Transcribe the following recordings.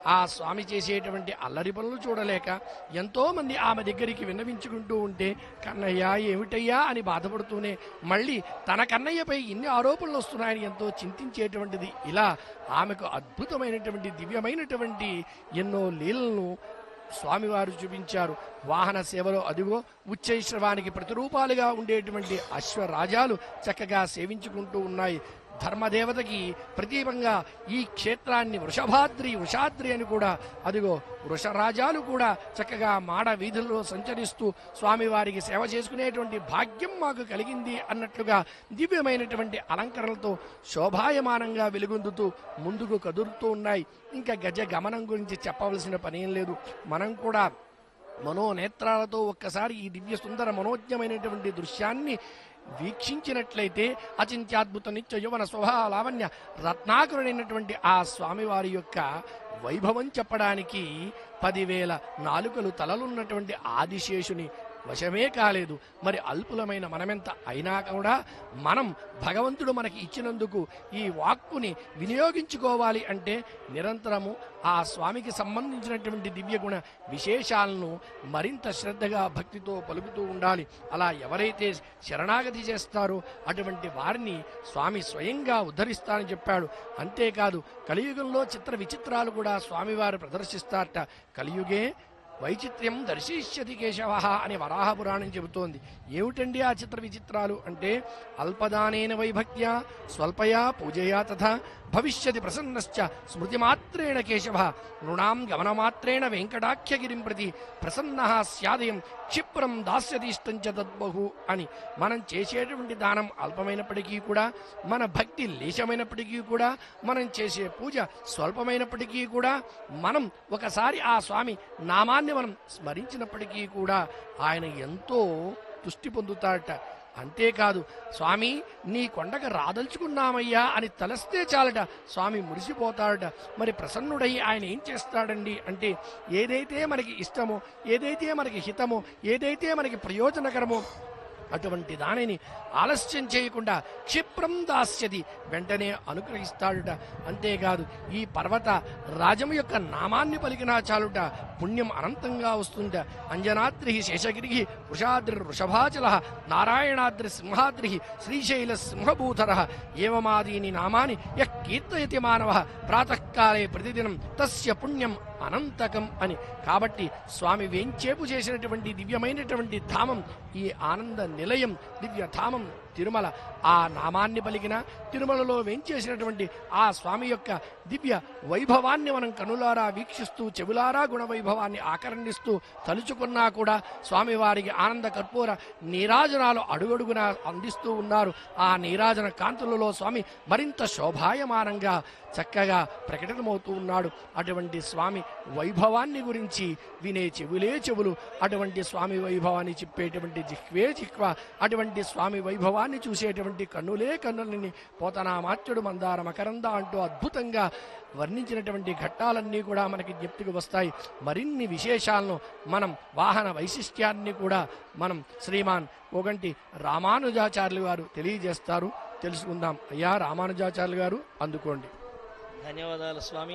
ఆ స్వామి చేసేటువంటి అల్లరి పనులు చూడలేక ఎంతో మంది ఆమె దగ్గరికి విన్నవించుకుంటూ ఉంటే కన్నయ్య ఏమిటయ్యా అని బాధపడుతూనే మళ్ళీ తన కన్నయ్యపై ఇన్ని ఆరోపణలు వస్తున్నాయని ఎంతో చింతించేటువంటిది ఇలా ఆమెకు అద్భుతమైనటువంటి దివ్యమైనటువంటి ఎన్నో లీలలను స్వామివారు చూపించారు వాహన సేవలో అదిగో ఉచ్చైశ్రవానికి ప్రతిరూపాలుగా ఉండేటువంటి అశ్వరాజాలు చక్కగా సేవించుకుంటూ ఉన్నాయి ధర్మదేవతకి ప్రతీపంగా ఈ క్షేత్రాన్ని వృషభాద్రి వృషాద్రి అని కూడా అదిగో వృషరాజాలు కూడా చక్కగా మాడ వీధుల్లో సంచరిస్తూ స్వామివారికి సేవ చేసుకునేటువంటి భాగ్యం మాకు కలిగింది అన్నట్లుగా దివ్యమైనటువంటి అలంకరణలతో శోభాయమానంగా వెలుగొందుతూ ముందుకు కదురుతూ ఉన్నాయి ఇంకా గజ గమనం గురించి చెప్పవలసిన పనేం లేదు మనం కూడా మనోనేత్రాలతో ఒక్కసారి ఈ దివ్య సుందర మనోజ్ఞమైనటువంటి దృశ్యాన్ని వీక్షించినట్లయితే అచింత్యాద్భుత నిత్య యువన స్వభావ లావణ్య రత్నాకరుడైనటువంటి ఆ స్వామివారి యొక్క వైభవం చెప్పడానికి పదివేల నాలుకలు తలలున్నటువంటి ఆదిశేషుని వశమే కాలేదు మరి అల్పులమైన మనమెంత అయినా కూడా మనం భగవంతుడు మనకి ఇచ్చినందుకు ఈ వాక్కుని వినియోగించుకోవాలి అంటే నిరంతరము ఆ స్వామికి సంబంధించినటువంటి దివ్య గుణ విశేషాలను మరింత శ్రద్ధగా భక్తితో పలుకుతూ ఉండాలి అలా ఎవరైతే శరణాగతి చేస్తారో అటువంటి వారిని స్వామి స్వయంగా ఉద్ధరిస్తానని చెప్పాడు అంతేకాదు కలియుగంలో చిత్ర విచిత్రాలు కూడా స్వామివారు ప్రదర్శిస్తారట కలియుగే వైచిత్ర్యం దర్శిష్యతి కేశవ అని వరాహ పురాణం చెబుతోంది ఏమిటండి ఆ చిత్ర విచిత్రాలు అంటే అల్పదానేన వైభక్త్యా స్వల్పయా పూజయా తథా భవిష్యతి ప్రసన్నశ్చ స్మృతిమాత్రేణ కేశవ నృణాం గమనమాత్రేణ వెంకటాఖ్యగిరిం ప్రతి ప్రసన్న స్యాదయం క్షిప్రం దాస్యతీష్టంచ తద్బహు అని మనం చేసేటువంటి దానం అల్పమైనప్పటికీ కూడా మన భక్తి లేశమైనప్పటికీ కూడా మనం చేసే పూజ స్వల్పమైనప్పటికీ కూడా మనం ఒకసారి ఆ స్వామి నామాన్ని మనం స్మరించినప్పటికీ కూడా ఆయన ఎంతో తుష్టి పొందుతాడట అంతేకాదు స్వామి నీ కొండకు రాదలుచుకున్నామయ్యా అని తలస్తే చాలట స్వామి మురిసిపోతాడట మరి ప్రసన్నుడై ఆయన ఏం చేస్తాడండి అంటే ఏదైతే మనకి ఇష్టమో ఏదైతే మనకి హితమో ఏదైతే మనకి ప్రయోజనకరమో అటువంటి దానిని ఆలస్యం చేయకుండా క్షిప్రం దాస్యది వెంటనే అనుగ్రహిస్తాడుట అంతేకాదు ఈ పర్వత రాజము యొక్క నామాన్ని పలికినా చాలుట పుణ్యం అనంతంగా వస్తుంట అంజనాద్రి శేషగిరి వృషాద్రి వృషభాచల నారాయణాద్రి సింహాద్రి శ్రీశైల సింహభూధర ఏవమాదీని నామాని యః కీర్తయతి మానవ ప్రాతకాలే ప్రతిదినం తస్య పుణ్యం అనంతకం అని కాబట్టి స్వామి వేంచేపు చేసినటువంటి దివ్యమైనటువంటి ధామం ఈ ఆనంద నిలయం దివ్య ధామం తిరుమల ఆ నామాన్ని పలికిన తిరుమలలో వేంచేసినటువంటి ఆ స్వామి యొక్క దివ్య వైభవాన్ని మనం కనులారా వీక్షిస్తూ చెవులారా గుణ వైభవాన్ని ఆకర్ణిస్తూ తలుచుకున్నా కూడా స్వామివారికి ఆనంద కర్పూర నీరాజనాలు అడుగడుగునా అందిస్తూ ఉన్నారు ఆ నీరాజన కాంతులలో స్వామి మరింత శోభాయమానంగా చక్కగా ప్రకటనమవుతూ ఉన్నాడు అటువంటి స్వామి వైభవాన్ని గురించి వినే చెవులే చెవులు అటువంటి స్వామి వైభవాన్ని చెప్పేటువంటి జిహ్వే జిహ్వ అటువంటి స్వామి వైభవాన్ని చూసేటువంటి కన్నులే కన్నులని పోతనా మాత్యుడు మందార మకరంద అంటూ అద్భుతంగా వర్ణించినటువంటి ఘట్టాలన్నీ కూడా మనకి జ్ఞప్తికి వస్తాయి మరిన్ని విశేషాలను మనం వాహన వైశిష్ట్యాన్ని కూడా మనం శ్రీమాన్ ఓగంటి రామానుజాచార్యులు గారు తెలియజేస్తారు తెలుసుకుందాం అయ్యా రామానుజాచార్యులు గారు అందుకోండి ధన్యవాదాలు స్వామి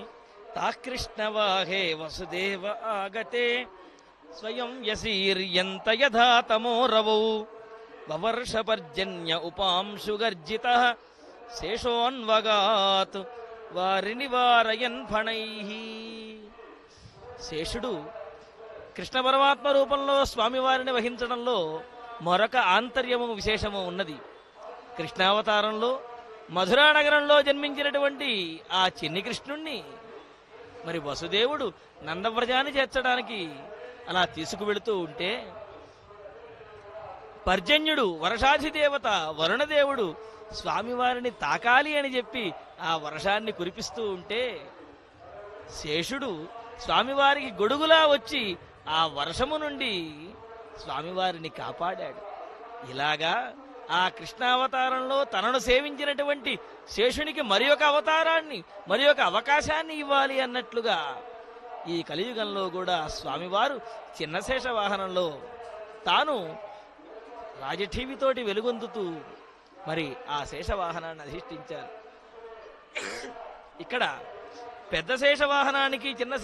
తాకృష్ణవాహే వసుదేవ ఆగతే స్వయం యసీర్యంత యథా తమోరవౌ వవర్షపర్జన్య ఉపాంశుగర్జిత శేషోన్వగాత్ వారిని వారయన్ ఫణై శేషుడు కృష్ణ పరమాత్మ రూపంలో స్వామివారిని వహించడంలో మరొక ఆంతర్యము విశేషము ఉన్నది కృష్ణావతారంలో మధురా నగరంలో జన్మించినటువంటి ఆ చిన్ని కృష్ణుణ్ణి మరి వసుదేవుడు నందవ్రజాన్ని చేర్చడానికి అలా తీసుకువెళుతూ ఉంటే పర్జన్యుడు వర్షాధిదేవత వరుణదేవుడు స్వామివారిని తాకాలి అని చెప్పి ఆ వర్షాన్ని కురిపిస్తూ ఉంటే శేషుడు స్వామివారికి గొడుగులా వచ్చి ఆ వర్షము నుండి స్వామివారిని కాపాడాడు ఇలాగా ఆ కృష్ణావతారంలో తనను సేవించినటువంటి శేషునికి మరి ఒక అవతారాన్ని మరి ఒక అవకాశాన్ని ఇవ్వాలి అన్నట్లుగా ఈ కలియుగంలో కూడా స్వామివారు చిన్న శేష వాహనంలో తాను రాజఠీవితోటి వెలుగొందుతూ మరి ఆ శేష వాహనాన్ని అధిష్ఠించారు ఇక్కడ పెద్ద శేష వాహనానికి చిన్న